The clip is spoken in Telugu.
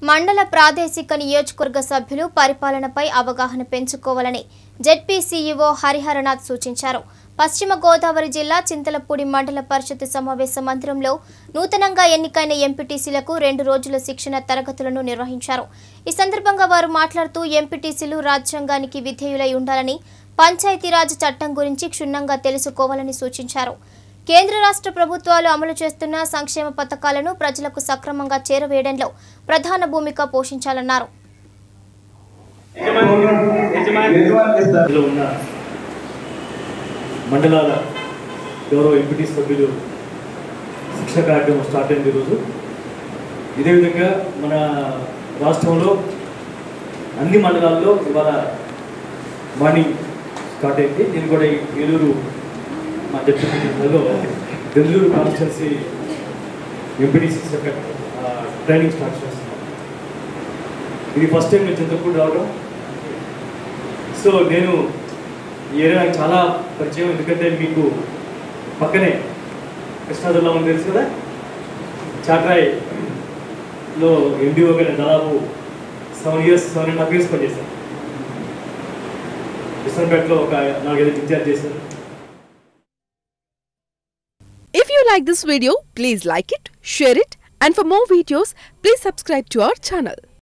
మండల ప్రాదేశిక నియోజకవర్గ సభ్యులు పరిపాలనపై అవగాహన పెంచుకోవాలని జెడ్పీ సీఈఓ హరిహరనాథ్ సూచించారు పశ్చిమ గోదావరి జిల్లా చింతలపూడి మండల పరిషత్ సమావేశ మందిరంలో నూతనంగా ఎన్నికైన ఎంపీటీసీలకు రెండు రోజుల శిక్షణ తరగతులను నిర్వహించారు ఈ సందర్భంగా వారు మాట్లాడుతూ ఎంపీటీసీలు రాజ్యాంగానికి విధేయులై ఉండాలని పంచాయతీరాజ్ చట్టం గురించి క్షుణ్ణంగా తెలుసుకోవాలని సూచించారు కేంద్ర రాష్ట్ర ప్రభుత్వాలు అమలు చేస్తున్న సంక్షేమ పథకాలను ప్రజలకు సక్రమంగా చేరవేయడంలో ప్రధాన భూమిక పోషించాలన్నారు ఇందులో ఉన్న మండలాల గౌరవ ఎంపీటీ సభ్యులు శిక్షణ కార్యక్రమం స్టార్ట్ అయింది ఈరోజు ఇదే విధంగా మన రాష్ట్రంలో అన్ని మండలాల్లో ఇవాళ మార్నింగ్ స్టార్ట్ అయింది నేను కూడా ఈ ఏలూరు మా డిప్యూటీ జిల్లాలో బెంగళూరు కాన్స్టిట్యున్సీ ఎంపీటీసీ యొక్క ట్రైనింగ్ స్టార్ట్ చేస్తున్నాం ఇది ఫస్ట్ టైం నేను చింతపూడి రావడం సో నేను ఈ ఏరియా నాకు చాలా పరిచయం ఎందుకంటే మీకు పక్కనే కృష్ణాదుల్లా ఉంది తెలుసు కదా చాట్రాయ్లో ఎండిఓగా నేను దాదాపు seven years seven and half years పనిచేశాను కృష్ణపేటలో ఒక నాలుగైదు ఇన్ఛార్జ్ చేశాను If you like this video, please like it, share it, and for more videos, please subscribe to our channel.